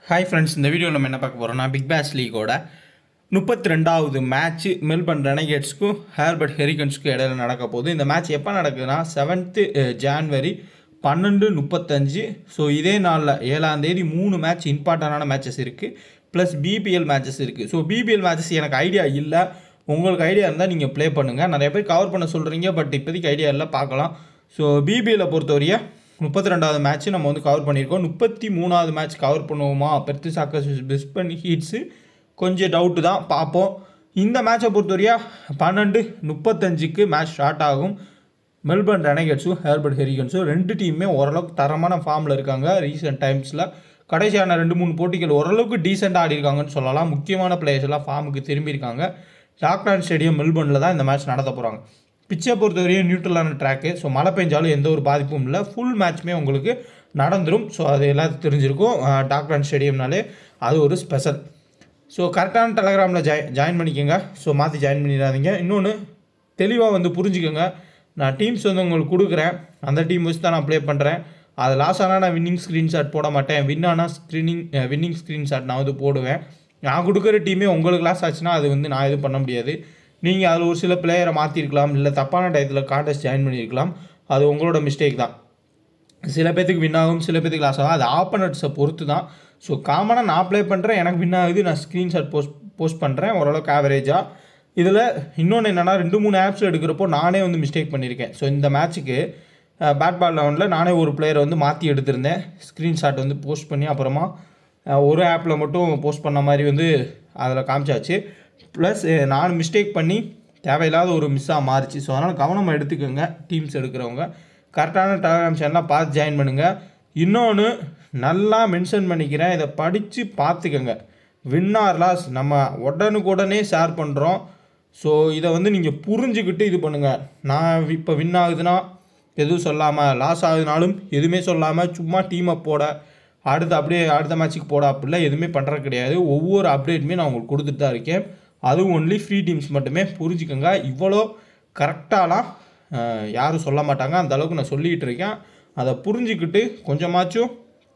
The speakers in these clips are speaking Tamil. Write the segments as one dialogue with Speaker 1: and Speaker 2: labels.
Speaker 1: ஹாய் ஃப்ரெண்ட்ஸ் இந்த வீடியோவில் நம்ம என்ன பார்க்க போகிறோம்னா பிக் பேஸ் லீகோட முப்பத்தி ரெண்டாவது மேட்ச்சு மெல்பர்ன் ரெனகேட்ஸ்க்கும் ஹேர்பர்ட் ஹெரிகன்ஸ்க்கும் இடையில நடக்க போகுது இந்த மேட்ச் எப்போ நடக்குதுன்னா செவன்த்து ஜான்வரி பன்னெண்டு முப்பத்தஞ்சு ஸோ இதே நாளில் ஏழாம் தேதி மூணு மேட்ச் இம்பார்ட்டண்டான மேட்சஸ் இருக்குது ப்ளஸ் பிபிஎல் மேட்சஸ் இருக்குது ஸோ பிபிஎல் மேட்சஸ் எனக்கு ஐடியா இல்லை உங்களுக்கு ஐடியா இருந்தால் நீங்கள் ப்ளே பண்ணுங்கள் நிறைய பேர் கவர் பண்ண சொல்கிறீங்க பட் இப்போதைக்கு ஐடியா இல்லை பார்க்கலாம் ஸோ பிபிஎல்லை பொறுத்தவரைய முப்பத்தி ரெண்டாவது மேட்ச் நம்ம வந்து கவர் பண்ணியிருக்கோம் முப்பத்தி மூணாவது மேட்ச் கவர் பண்ணுவோமா பெர்த்து சாக்கர்ஸ் பெஸ்ட் பண்ணி ஹீட்ஸு கொஞ்சம் டவுட்டு தான் பார்ப்போம் இந்த மேட்சை பொறுத்தவரையா பன்னெண்டு முப்பத்தஞ்சுக்கு மேட்ச் ஸ்டார்ட் ஆகும் மெல்பர்ன் ரெனகேட்ஸும் ஹேர்பர்ட் ஹெரிகன்ஸும் ரெண்டு டீமுமே ஓரளவுக்கு தரமான ஃபார்மில் இருக்காங்க ரீசெண்ட் டைம்ஸில் கடைசியான ரெண்டு மூணு போட்டிகள் ஓரளவுக்கு டீசெண்டாக ஆடி இருக்காங்கன்னு சொல்லலாம் முக்கியமான பிளேயர்ஸ் எல்லாம் ஃபார்முக்கு திரும்பியிருக்காங்க டாக்லாண்ட் ஸ்டேடியம் மெல்பர்னில் தான் இந்த மேட்ச் நடத்த போகிறாங்க பிச்சை பொறுத்தவரையும் நியூட்ரலான ட்ராக்கு ஸோ மழை பெஞ்சாலும் எந்த ஒரு பாதிப்பும் இல்லை ஃபுல் மேட்ச்மே உங்களுக்கு நடந்துடும் ஸோ அது எல்லாத்துக்கும் தெரிஞ்சிருக்கும் டாக்லாண்ட் ஸ்டேடியம்னாலே அது ஒரு ஸ்பெஷல் ஸோ கரெக்டான டெலகிராமில் ஜாய் ஜாயின் பண்ணிக்கோங்க ஸோ மாற்றி ஜாயின் பண்ணிடாதீங்க இன்னொன்று தெளிவாக வந்து புரிஞ்சுக்கோங்க நான் டீம்ஸ் வந்து உங்களுக்கு கொடுக்குறேன் அந்த டீம் வச்சு தான் நான் ப்ளே பண்ணுறேன் அது லாஸ் ஆனால் நான் வின்னிங் ஸ்க்ரீன்ஷாட் போட மாட்டேன் வின் ஆனால் ஸ்க்ரீனிங் வின்னிங் ஸ்க்ரீன்ஷாட் நான் வந்து போடுவேன் நான் கொடுக்குற டீமே உங்களுக்கு லாஸ் ஆச்சுன்னா அது வந்து நான் எதுவும் பண்ண முடியாது நீங்கள் அதில் ஒரு சில பிளேயரை மாற்றிருக்கலாம் இல்லை தப்பான டயத்தில் காண்டஸ்ட் ஜாயின் பண்ணியிருக்கலாம் அது உங்களோட மிஸ்டேக் தான் சில பேர்த்துக்கு வின் ஆகும் சில பேர்த்துக்கு லாஸ் ஆகும் அது ஆப்பனட்ஸை பொறுத்து தான் ஸோ காமனாக நான் ப்ளே பண்ணுறேன் எனக்கு வின் ஆகுது நான் ஸ்க்ரீன்ஷாட் போஸ்ட் போஸ்ட் பண்ணுறேன் ஓரளவுக்கு ஆவரேஜாக இதில் இன்னொன்று என்னென்னா ரெண்டு மூணு ஆப்ஸ் எடுக்கிறப்போ நானே வந்து மிஸ்டேக் பண்ணியிருக்கேன் ஸோ இந்த மேட்ச்சுக்கு பேட் பால் லெவனில் நானே ஒரு பிளேயரை வந்து மாற்றி எடுத்திருந்தேன் ஸ்க்ரீன்ஷாட் வந்து போஸ்ட் பண்ணி அப்புறமா அஹ், ஒரு ஆப்பில் மட்டும் போஸ்ட் பண்ண மாதிரி வந்து அதில் காமிச்சாச்சு ப்ளஸ் நான் மிஸ்டேக் பண்ணி தேவையில்லாத ஒரு மிஸ்ஸாக மாறிச்சு ஸோ அதனால் கவனமாக எடுத்துக்கோங்க டீம்ஸ் எடுக்கிறவங்க கரெக்டான டெலகிராம் சேனலாக பார்த்து ஜாயின் பண்ணுங்கள் இன்னொன்று நல்லா மென்ஷன் பண்ணிக்கிறேன் இதை படித்து பார்த்துக்கோங்க வின்னார் லாஸ் நம்ம உடனுக்குடனே ஷேர் பண்ணுறோம் ஸோ இதை வந்து நீங்கள் புரிஞ்சுக்கிட்டு இது பண்ணுங்கள் நான் இப்போ வின் ஆகுதுன்னா எதுவும் சொல்லாமல் லாஸ் ஆகுதுனாலும் எதுவுமே சொல்லாமல் சும்மா டீமை போட அடுத்து அப்படியே அடுத்த மேட்ச்சுக்கு போட அப்படிலாம் எதுவுமே பண்ணுறது கிடையாது ஒவ்வொரு அப்டேட்டுமே நான் உங்களுக்கு கொடுத்துட்டு தான் இருக்கேன் அதுவும் ஒன்லி ஃப்ரீ டீம்ஸ் மட்டுமே புரிஞ்சுக்கோங்க இவ்வளோ கரெக்டாலாம் அஹ், யாரும் சொல்ல மாட்டாங்க அந்த அளவுக்கு நான் சொல்லிக்கிட்டு இருக்கேன் அதை புரிஞ்சுக்கிட்டு கொஞ்சமாச்சும்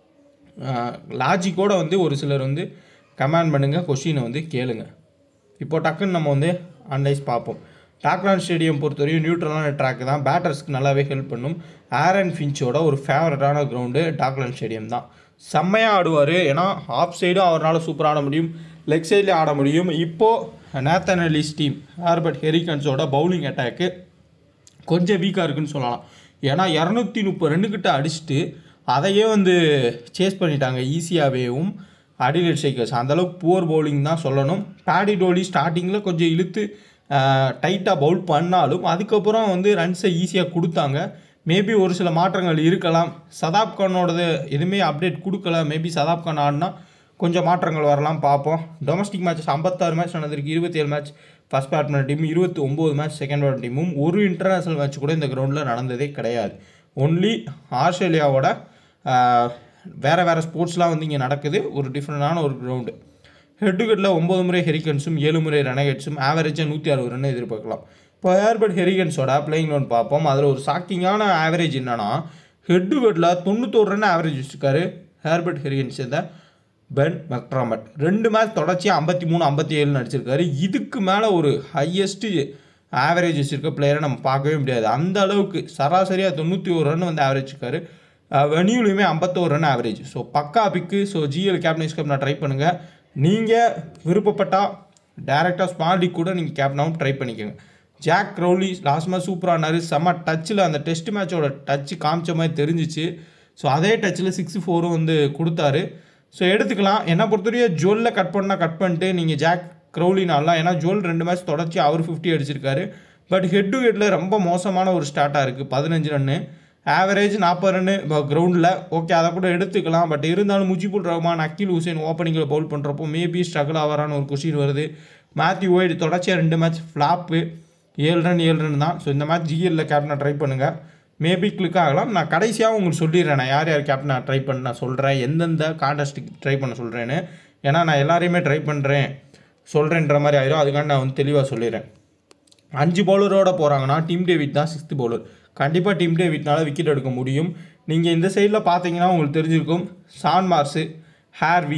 Speaker 1: லாஜிக்கோடு வந்து ஒரு சிலர் வந்து கமெண்ட் பண்ணுங்கள் கொஷினை வந்து கேளுங்க இப்போ டக்குன்னு நம்ம வந்து அனலைஸ் பார்ப்போம் டாக்லாண்ட் ஸ்டேடியம் பொறுத்தவரையும் நியூட்ரலான ட்ராக் தான் பேட்டர்ஸ்க்கு நல்லாவே ஹெல்ப் பண்ணும் ஆரன் ஃபின்ச்சோட ஒரு ஃபேவரட்டான கிரவுண்டு டாக்லாண்ட் ஸ்டேடியம் தான் செம்மையாக ஆடுவார் ஏன்னா ஆஃப் சைடும் அவரால் சூப்பராக ஆட முடியும் லெக் சைட்லேயும் ஆட முடியும் இப்போது நேத்தன் அலிஸ் டீம் ஹார்பர்ட் ஹெரிகன்ஸோட பவுலிங் அட்டாக்கு கொஞ்சம் வீக்காக இருக்குன்னு சொல்லலாம் ஏன்னா இரநூத்தி முப்பது ரெண்டுக்கிட்ட அடிச்சுட்டு அதையே வந்து சேஸ் பண்ணிட்டாங்க ஈஸியாகவேவும் அடிலேட் ஷேக்கர்ஸ் அந்தளவுக்கு புவர் பவுலிங் தான் சொல்லணும் பேடி டோலி ஸ்டார்டிங்கில் கொஞ்சம் இழுத்து டைட்டாக பவுல் பண்ணாலும் அதுக்கப்புறம் வந்து ரன்ஸை ஈஸியாக கொடுத்தாங்க மேபி ஒரு சில மாற்றங்கள் இருக்கலாம் சதாப் கானோடது எதுவுமே அப்டேட் கொடுக்கல மேபி சதாப் கான் ஆடினா கொஞ்சம் மாற்றங்கள் வரலாம் பார்ப்போம் டொமஸ்டிக் மேட்சஸ் ஐம்பத்தாறு மேட்ச் நடந்திருக்கு இருபத்தி ஏழு மேட்ச் ஃபஸ்ட் பேட்மேன் டீம் இருபத்தி ஒம்பது மேட்ச் செகண்ட் பேட் டீமும் ஒரு இன்டர்நேஷனல் மேட்ச் கூட இந்த கிரவுண்டில் நடந்ததே கிடையாது ஒன்லி ஆஸ்திரேலியாவோட ஆஹ், வேற வேற ஸ்போர்ட்ஸ்லாம் வந்து இங்கே நடக்குது ஒரு டிஃப்ரெண்டான ஒரு கிரவுண்டு ஹெட்டுகட்டில் ஒம்பது முறை ஹெரிகன்ஸும் ஏழு முறை ரெனகேட்ஸும் ஆவரேஜாக நூற்றி அறுபது ரன் எதிர்பார்க்கலாம் இப்போ ஏர்பட் ஹெரிகன்ஸோட பிளேயிங் லோன் பார்ப்போம் அதில் ஒரு ஷாக்கிங்கான ஆவரேஜ் என்னன்னா ஹெட்டுகட்டில் தொண்ணூத்தோரு ரன் ஆவரேஜ் வச்சுருக்காரு ஹேர்பர்ட் ஹெரிகன்ஸ் இந்த பென் மெக்ட்ராமட் ரெண்டு மேட்ச் தொடர்ச்சியாக ஐம்பத்தி மூணு ஐம்பத்தி ஏழுன்னு அடிச்சிருக்காரு இதுக்கு மேலே ஒரு ஹையஸ்ட்டு ஆவரேஜ் வச்சுருக்க பிளேயரை நம்ம பார்க்கவே முடியாது அந்த அளவுக்கு சராசரியாக தொண்ணூற்றி ஒரு ரன் வந்து ஆவரேஜ் இருக்காரு வெனியூலையுமே ஐம்பத்தோரு ரன் ஆவரேஜ் ஸோ பக்கா pick so GL captains cup நான் ட்ரை பண்ணுங்கள் நீங்கள் விருப்பப்பட்டால் டேரெக்டாக ஸ்மால் லீக் கூட நீங்கள் கேப்டனாகவும் ட்ரை பண்ணிக்கோங்க ஜாக் க்ரௌலி லாஸ்ட் மேட்ச் சூப்பரானாரு செம்ம டச்சில் அந்த டெஸ்ட் மேட்சோட டச்சு காமிச்ச மாதிரி தெரிஞ்சிச்சு ஸோ அதே டச்சில் சிக்ஸ் ஃபோரும் வந்து கொடுத்தாரு ஸோ எடுத்துக்கலாம் என்னை பொறுத்தவரையும் ஜுவல்ல கட் பண்ணால் கட் பண்ணிட்டு நீங்கள் ஜாக் க்ரௌலினாலாம் ஏன்னா ஜுவல் ரெண்டு மேட்ச் தொடர்ச்சி அவர் ஃபிஃப்டி அடிச்சிருக்காரு பட் ஹெட் டு ஹெட்டில் ரொம்ப மோசமான ஒரு ஸ்டார்ட்டாக இருக்குது பதினஞ்சு ரன்னு ஆவரேஜ் நாற்பது ரன்னு கிரவுண்டில் ஓகே அதை கூட எடுத்துக்கலாம் பட் இருந்தாலும் முஜிபுல் ரஹ்மான் அக்கில் ஹுசேன் ஓப்பனிங்கில் பவுல் பண்ணுறப்போ மேபி ஸ்ட்ரகிள் ஆகிறான்னு ஒரு கொஷின் வருது மேத்யூ ஒய்டு தொடர்ச்சியாக ரெண்டு மேட்ச் ஃப்ளாப்பு ஏழு ரன் ஏழு ரன் தான் ஸோ இந்த மேட்ச் ஜிஎல்ல கேப்டனாக ட்ரை பண்ணுங்கள் மேபி கிளிக் ஆகலாம் நான் கடைசியாக உங்களுக்கு சொல்லிடுறேன் நான் யார் யார் கேப்டனாக ட்ரை பண்ண நான் சொல்கிறேன் எந்தெந்த காண்டஸ்ட்டுக்கு ட்ரை பண்ண சொல்கிறேன்னு ஏன்னா நான் எல்லாரையுமே ட்ரை பண்ணுறேன் சொல்கிறேன்ற மாதிரி ஆயிரும் அதுக்காண்டி நான் வந்து தெளிவாக சொல்லிடுறேன் அஞ்சு பவுலரோட போகிறாங்கன்னா டீம் டேவிட் தான் சிக்ஸ்த் பவுலர் கண்டிப்பாக டீம் டேவிட்னால விக்கெட் எடுக்க முடியும் நீங்கள் இந்த சைடில் பார்த்தீங்கன்னா உங்களுக்கு தெரிஞ்சிருக்கும் Shaun Marsh Harvey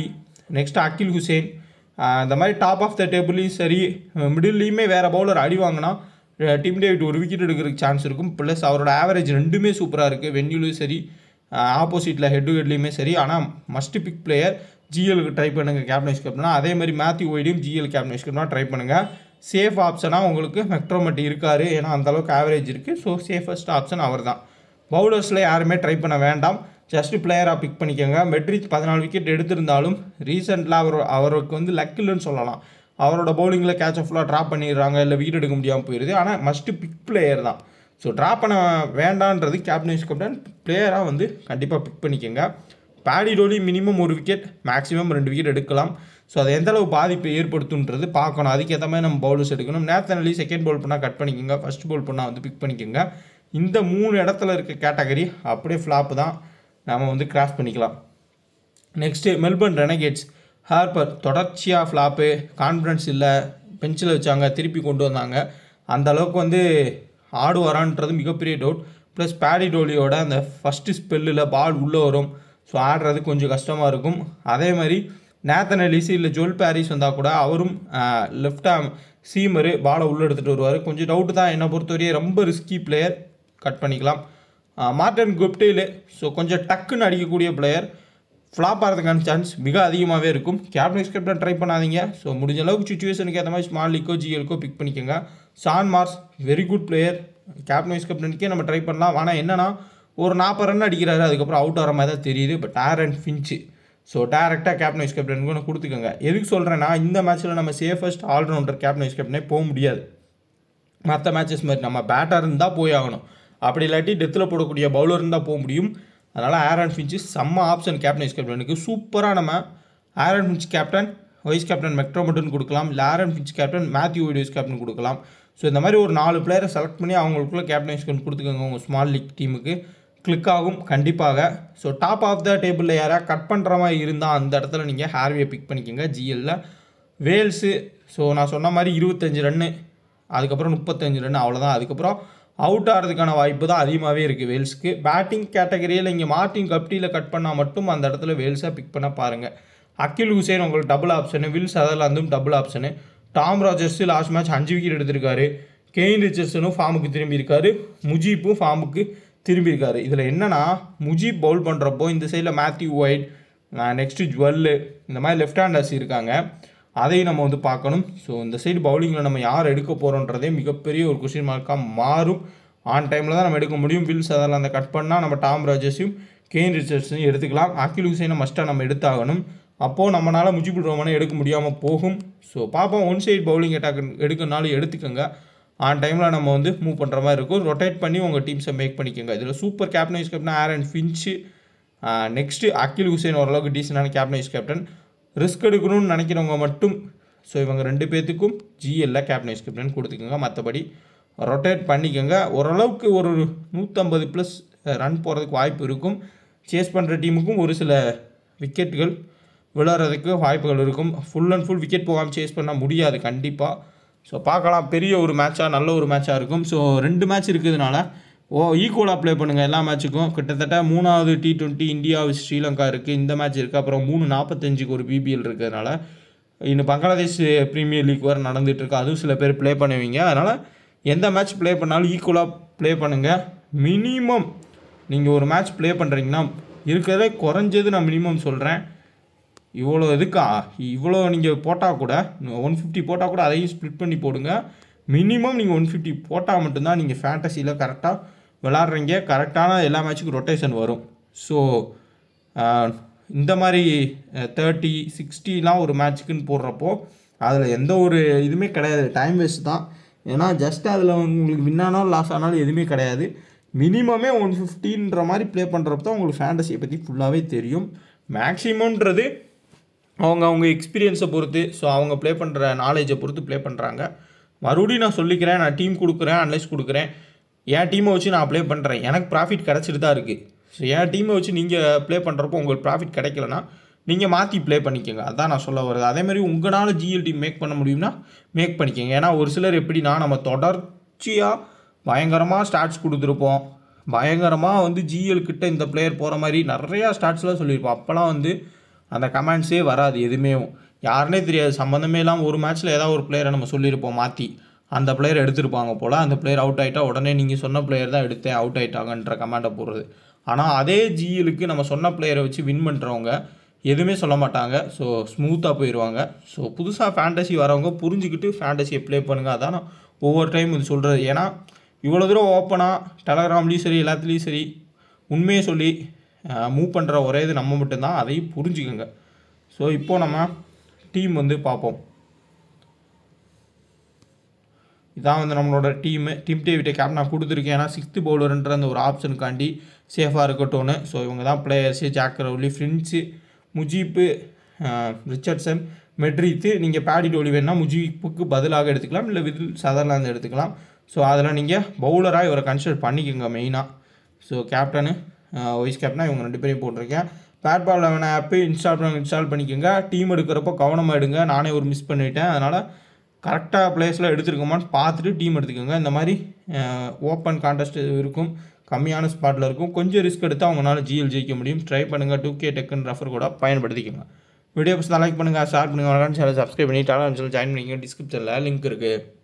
Speaker 1: next Akeal Hosein ah இந்த மாதிரி டாப் ஆஃப் த டேபிள்லையும் சரி மிடில்லையுமே வேறு பவுலர் அடி வாங்கினா டீம் டேவிட் ஒரு விக்கெட் எடுக்கிறதுக்கு சான்ஸ் இருக்கும் ப்ளஸ் அவரோட ஆவரேஜ் ரெண்டுமே சூப்பராக இருக்குது வென்யூலையும் சரி ஆப்போசிட்டில் ஹெட் டு ஹெட்லேயுமே சரி ஆனால் மஸ்ட் பிக் பிளேயர் ஜிஎலுக்கு ட்ரை பண்ணுங்கள் கேப்டன் வைஸ் கேப்டனா அதே மாதிரி மேத்யூ ஒய்டியும் ஜிஎல் கேப்டன் வைஸ் கேப்டனா ட்ரை பண்ணுங்கள் சேஃப் ஆப்ஷனாக உங்களுக்கு மெக்ட்ரோமெட் இருக்கார் ஏன்னா அந்தளவுக்கு ஆவரேஜ் இருக்குது ஸோ சேஃபஸ்ட் ஆப்ஷன் அவர் தான் பவுலர்ஸில் யாருமே ட்ரை பண்ண வேண்டாம் ஜஸ்ட் பிளேயராக பிக் பண்ணிக்கோங்க மெட்ரிச் பதினாலு விக்கெட் எடுத்திருந்தாலும் ரீசெண்டில் அவர் அவருக்கு வந்து லக் இல்லைன்னு சொல்லலாம் அவரோட பவுலிங்கில் கேட்ச் ஃபுல்லாக ட்ராப் பண்ணிடுறாங்க இல்லை விக்கெட் எடுக்க முடியாமல் போயிடுது ஆனால் மஸ்ட்டு பிக் பிளேயர் தான் ஸோ ட்ராப் பண்ண வேண்டான்றது கேப்டன் வைஸ் கேப்டன் பிளேயராக வந்து கண்டிப்பாக பிக் பண்ணிக்கோங்க பேடி டோலி மினிமம் ஒரு விக்கெட் மேக்ஸிமம் ரெண்டு விக்கெட் எடுக்கலாம் ஸோ அது எந்த அளவு பாதிப்பை ஏற்படுத்துன்றது பார்க்கணும் அதுக்கேற்ற மாதிரி நம்ம பவுலர்ஸ் எடுக்கணும் நேத்தன் அலி செகண்ட் பவுல் பண்ணால் கட் பண்ணிக்கோங்க ஃபர்ஸ்ட் பவுல் பண்ணால் வந்து பிக் பண்ணிக்கோங்க இந்த மூணு இடத்துல இருக்க கேட்டகரி அப்படியே ஃப்ளாப் தான் நம்ம வந்து கிராஸ் பண்ணிக்கலாம் நெக்ஸ்ட்டு மெல்பர்ன் ரெனகேட்ஸ் ஹார்பர் தொடர்ச்சியாக ஃப்ளாப்பு கான்ஃபிடன்ஸ் இல்லை பெஞ்சில் வச்சாங்க திருப்பி கொண்டு வந்தாங்க அந்த அளவுக்கு வந்து ஆடுவாரான்றது மிகப்பெரிய டவுட் ப்ளஸ் பேடி டோலியோட அந்த ஃபஸ்ட்டு ஸ்பெல்லில் பால் உள்ளே வரும் ஸோ ஆடுறது கொஞ்சம் கஷ்டமாக இருக்கும் அதே மாதிரி நேத்தன் எலிசி இல்லை ஜோல் பாரிஸ் வந்தால் கூட அவரும் லெஃப்ட் ஆம் சீமரு பாலை உள்ளே எடுத்துகிட்டு வருவார் கொஞ்சம் டவுட்டு தான் என்னை பொறுத்தவரையே ரொம்ப ரிஸ்கி பிளேயர் கட் பண்ணிக்கலாம் மார்டன் குப்டேலு ஸோ கொஞ்சம் டக்குன்னு அடிக்கக்கூடிய பிளேயர் ஃப்ளாப் ஆகிறதுக்கான சான்ஸ் மிக அதிகமாகவே இருக்கும் கேப்டன் வைஸ் கேப்டன் ட்ரை பண்ணாதீங்க ஸோ முடிஞ்ச அளவுக்கு சுச்சுவேஷனுக்கு ஏற்ற மாதிரி ஸ்மால் லீக்கோ ஜிஎல்கோ பிக் பண்ணிக்கோங்க Shaun Marsh very good player captain vice கேப்டனுக்கே நம்ம ட்ரை பண்ணலாம் ஆனால் என்னன்னா ஒரு நாற்பது ரன் அடிக்கிறாரு அதுக்கப்புறம் அவுட் ஆகிற மாதிரி தான் தெரியுது பட் ஆரன் ஃபின்ச்சு ஸோ டேரெக்டாக கேப்டன் வைஸ் கேப்டனுக்கு கொடுத்துக்கோங்க எதுக்கு சொல்கிறேன்னா இந்த மேட்ச்சில் நம்ம சேஃபஸ்ட் ஆல்ரவுண்டர் கேப்டன் வைஸ் கேப்டனே போக முடியாது மற்ற மேட்சஸ் மாதிரி நம்ம பேட்டர் இருந்தால் போய் ஆகணும் அப்படி இல்லாட்டி டெத்தில் போடக்கூடிய பவுலர் இருந்தால் போக முடியும் அதனால் ஆரன் ஃபின்ச்சு செம்ம ஆப்ஷன் கேப்டன் வைஸ் கேப்டனுக்கு சூப்பராக நம்ம Aaron Finch captain vice captain மெக்ட்ரோமட்டன் கொடுக்கலாம் இல்லை Aaron Finch captain Matthew Wade vice captain கொடுக்கலாம் ஸோ இந்த மாதிரி ஒரு நாலு பிளேயரை செலக்ட் பண்ணி அவங்களுக்குள்ள கேப்டன் வைஸ் கேப்டன் கொடுத்துக்கோங்க உங்கள் ஸ்மால் லீக் டீமுக்கு கிளிக் ஆகும் கண்டிப்பாக ஸோ டாப் ஆஃப் த டேபிளில் யாராவது கட் பண்ணுற மாதிரி இருந்தால் அந்த இடத்துல நீங்கள் ஹேர்வியை பிக் பண்ணிக்கோங்க ஜிஎல்ல வேல்ஸு ஸோ நான் சொன்ன மாதிரி இருபத்தஞ்சு ரன்னு அதுக்கப்புறம் முப்பத்தஞ்சு ரன் அவ்வளோதான் அதுக்கப்புறம் அவுட் ஆகிறதுக்கான வாய்ப்பு தான் அதிகமாகவே இருக்குது வேல்ஸ்க்கு பேட்டிங் கேட்டகரியில் இங்கே மார்டின் கப்டியில் கட் பண்ணால் மட்டும் அந்த இடத்துல வேல்ஸாக பிக் பண்ண பாருங்கள் அகில் ஹுசேன் உங்களுக்கு டபுள் ஆப்ஷனு வில் சதர்லாந்தும் double option Tom Rogers last match அஞ்சு விக்கெட் எடுத்திருக்காரு கெயின் ரிச்சர்ஸனும் ஃபார்முக்கு திரும்பி இருக்காரு முஜீப்பும் ஃபார்முக்கு திரும்பி இருக்காரு இதில் என்னன்னா முஜீப் பவுல் பண்ணுறப்போ இந்த சைடில் மேத்யூ ஒயிட் நெக்ஸ்ட்டு ஜுவல்லு இந்த மாதிரி லெஃப்ட் ஹேண்டர்ஸ் இருக்காங்க அதையும் நம்ம வந்து பார்க்கணும் ஸோ இந்த சைடு பவுலிங்கில் நம்ம யார் எடுக்க போகிறோன்றதே மிகப்பெரிய ஒரு கொஸ்டின் மார்க்காக மாறும் ஆன் டைமில் தான் நம்ம எடுக்க முடியும் வில்ஸ் அதெல்லாம் அந்த கட் பண்ணால் நம்ம டாம் ராஜர்ஸையும் கெயின் ரிச்சர்ஸையும் எடுத்துக்கலாம் அகில் ஹுசைனை மஸ்ட்டாக நம்ம எடுத்தாகணும் அப்போது நம்மளால் முஜிபுல் ரோமனை எடுக்க முடியாமல் போகும் ஸோ பார்ப்போம் ஒன் சைடு பவுலிங் அட்டாக் எடுக்கனாலும் எடுத்துக்கோங்க ஆன் டைமில் நம்ம வந்து மூவ் பண்ணுற மாதிரி இருக்கும் ரொட்டேட் பண்ணி உங்கள் டீம்ஸை மேக் பண்ணிக்கோங்க இதில் super captain vice captain Aaron Finch next Akeal Hosein ஓரளவுக்கு டீசெண்டான கேப்டன் வைஸ் கேப்டன் ரிஸ்க் எடுக்கணும்னு நினைக்கிறவங்க மட்டும் ஸோ இவங்க ரெண்டு பேர்த்துக்கும் ஜிஎல்ல கேப்டன் வைஸ் கேப்டன் கொடுத்துக்கோங்க மற்றபடி ரொட்டேட் பண்ணிக்கோங்க ஓரளவுக்கு ஒரு நூற்றம்பது ப்ளஸ் ரன் போகிறதுக்கு வாய்ப்பு இருக்கும் சேஸ் பண்ணுற டீமுக்கும் ஒரு சில விக்கெட்டுகள் விளையாடுறதுக்கு வாய்ப்புகள் இருக்கும் ஃபுல் அண்ட் ஃபுல் விக்கெட் போகாமல் சேஸ் பண்ண முடியாது கண்டிப்பாக ஸோ பார்க்கலாம் பெரிய ஒரு மேட்சாக நல்ல ஒரு மேட்சாக இருக்கும் ஸோ ரெண்டு மேட்ச் இருக்கிறதுனால ஓ ஈக்குவலாக ப்ளே பண்ணுங்கள் எல்லா மேட்ச்சுக்கும் கிட்டத்தட்ட மூணாவது T twenty India vs Sri Lanka இருக்குது இந்த மேட்ச் இருக்குது அப்புறம் மூணு நாற்பத்தஞ்சுக்கு ஒரு பிபிஎல் இருக்கிறதுனால இன்னும் பங்களாதேஷ் ப்ரீமியர் லீக் வேறு நடந்துட்டு இருக்கு அதுவும் சில பேர் ப்ளே பண்ணுவீங்க அதனால் எந்த மேட்ச் ப்ளே பண்ணாலும் ஈக்குவலாக ப்ளே பண்ணுங்கள் மினிமம் நீங்கள் ஒரு மேட்ச் ப்ளே பண்ணுறீங்கன்னா இருக்கிறதே குறைஞ்சது நான் மினிமம் சொல்கிறேன் இவ்வளோ இதுக்கா இவ்வளோ நீங்கள் போட்டால் கூட ஒன் ஃபிஃப்டி போட்டால் கூட அதையும் ஸ்ப்ளிட் பண்ணி போடுங்க மினிமம் நீங்கள் ஒன் ஃபிஃப்டி போட்டால் மட்டும்தான் நீங்கள் ஃபேண்டசியில் கரெக்டாக விளாட்றீங்க கரெக்டான எல்லா மேட்ச்சுக்கும் ரொட்டேஷன் வரும் ஸோ இந்த மாதிரி தேர்ட்டி சிக்ஸ்டிலாம் ஒரு மேட்ச்சுக்குன்னு போடுறப்போ அதில் எந்த ஒரு இதுவுமே கிடையாது டைம் வேஸ்ட் தான் ஏன்னா ஜஸ்ட் அதில் உங்களுக்கு வின் ஆனாலும் லாஸ் ஆனாலும் எதுவுமே கிடையாது மினிமமே ஒன் ஃபிஃப்டின்ற மாதிரி ப்ளே பண்ணுறப்ப தான் உங்களுக்கு ஃபேண்டசியை பற்றி ஃபுல்லாகவே தெரியும் மேக்ஸிமம்ன்றது அவங்க அவங்க எக்ஸ்பீரியன்ஸை பொறுத்து ஸோ அவங்க ப்ளே பண்ணுற நாலேஜை பொறுத்து ப்ளே பண்ணுறாங்க மறுபடியும் நான் சொல்லிக்கிறேன் நான் டீம் கொடுக்குறேன் அனலைஸ் கொடுக்குறேன் என் டீமை வச்சு நான் ப்ளே பண்ணுறேன் எனக்கு ப்ராஃபிட் கிடச்சிட்டு தான் இருக்குது ஸோ என் டீமை வச்சு நீங்கள் ப்ளே பண்ணுறப்போ உங்களுக்கு ப்ராஃபிட் கிடைக்கலனா நீங்கள் மாற்றி ப்ளே பண்ணிக்கோங்க அதான் நான் சொல்ல வருது அதே மாதிரி உங்களால் ஜிஎல் டீம் மேக் பண்ண முடியும்னா மேக் பண்ணிக்கோங்க ஏன்னா ஒரு சிலர் எப்படின்னா நம்ம தொடர்ச்சியாக பயங்கரமாக ஸ்டார்ட்ஸ் கொடுத்துருப்போம் பயங்கரமாக வந்து ஜிஎல் கிட்ட இந்த பிளேயர் போகிற மாதிரி நிறையா ஸ்டார்ட்ஸ்லாம் சொல்லியிருப்போம் அப்போல்லாம் வந்து அந்த கமெண்ட்ஸே வராது எதுவுமே யாருனே தெரியாது சம்மந்தமே இல்லாமல் ஒரு மேட்ச்சில் ஏதாவது ஒரு பிளேயரை நம்ம சொல்லியிருப்போம் மாற்றி அந்த பிளேயர் எடுத்திருப்பாங்க போல் அந்த பிளேயர் அவுட் ஆகிட்டா உடனே நீங்கள் சொன்ன பிளேயர் தான் எடுத்தேன் அவுட் ஆகிட்டாங்கன்ற கமெண்ட்டை போடுறது ஆனால் அதே ஜிஎலுக்கு நம்ம சொன்ன பிளேயரை வச்சு வின் பண்ணுறவங்க எதுவுமே சொல்ல மாட்டாங்க ஸோ ஸ்மூத்தாக போயிடுவாங்க ஸோ புதுசாக ஃபேண்டசி வரவங்க புரிஞ்சுக்கிட்டு ஃபேண்டசியை ப்ளே பண்ணுங்கள் அதான் நான் ஒவ்வொரு டைம் இது சொல்கிறது ஏன்னா இவ்வளோ தூரம் ஓப்பனாக டெலகிராம்லேயும் சரி எல்லாத்துலேயும் சரி உண்மையை சொல்லி மூவ் பண்ணுற ஒரே இது நம்ம மட்டும்தான் அதையும் புரிஞ்சுக்கோங்க ஸோ இப்போது நம்ம டீம் வந்து பார்ப்போம் இதான் வந்து நம்மளோட டீமு டீம் டேவிட்ட கேப் நான் கொடுத்துருக்கேன் ஏன்னா சிக்ஸ்த்து பவுலருன்ற அந்த ஒரு ஆப்ஷனுக்காண்டி சேஃபாக இருக்கட்டும்னு ஸோ இவங்க தான் பிளேயர்ஸு ஜாக் ரவுலி ஃப்ரின்ஸு முஜீப்பு ரிச்சர்ட்சன் மெட்ரித்து நீங்கள் பேடி டோலி வேணால் முஜீப்புக்கு பதிலாக எடுத்துக்கலாம் இல்லை விதில் சதர்லாந்து எடுத்துக்கலாம் ஸோ அதில் நீங்கள் பவுலராக இவரை கன்சிடர் பண்ணிக்கோங்க மெயினாக ஸோ கேப்டனு வைஸ் கேப்டனாக இவங்க ரெண்டு பேரையும் போட்டிருக்கேன் bat ball eleven app install பண்ண இன்ஸ்டால் பண்ணிக்கோங்க டீம் எடுக்கிறப்போ கவனமாக எடுங்க நானே ஒரு மிஸ் பண்ணிட்டேன் அதனால் கரெக்டாக பிளேஸில் எடுத்துருக்கோமான்னு பார்த்துட்டு டீம் எடுத்துக்கோங்க இந்த மாதிரி ஓப்பன் கான்டெஸ்ட் இருக்கும் கம்மியான ஸ்பாட்டில் இருக்கும் கொஞ்சம் ரிஸ்க் எடுத்தால் அவங்களால ஜிஎல் ஜெயிக்க முடியும் ட்ரை பண்ணுங்கள் டூ கே டெக்குன்னு ரெஃபர் கூட பயன்படுத்திக்கோங்க வீடியோ பஸ் லைக் பண்ணுங்கள் ஷேர் பண்ணுங்கள் சேனல் சப்ஸ்கிரைப் பண்ணி டெலாம் ஜாயின் பண்ணிங்க டிஸ்கிரிப்ஷனில் லிங்க் இருக்குது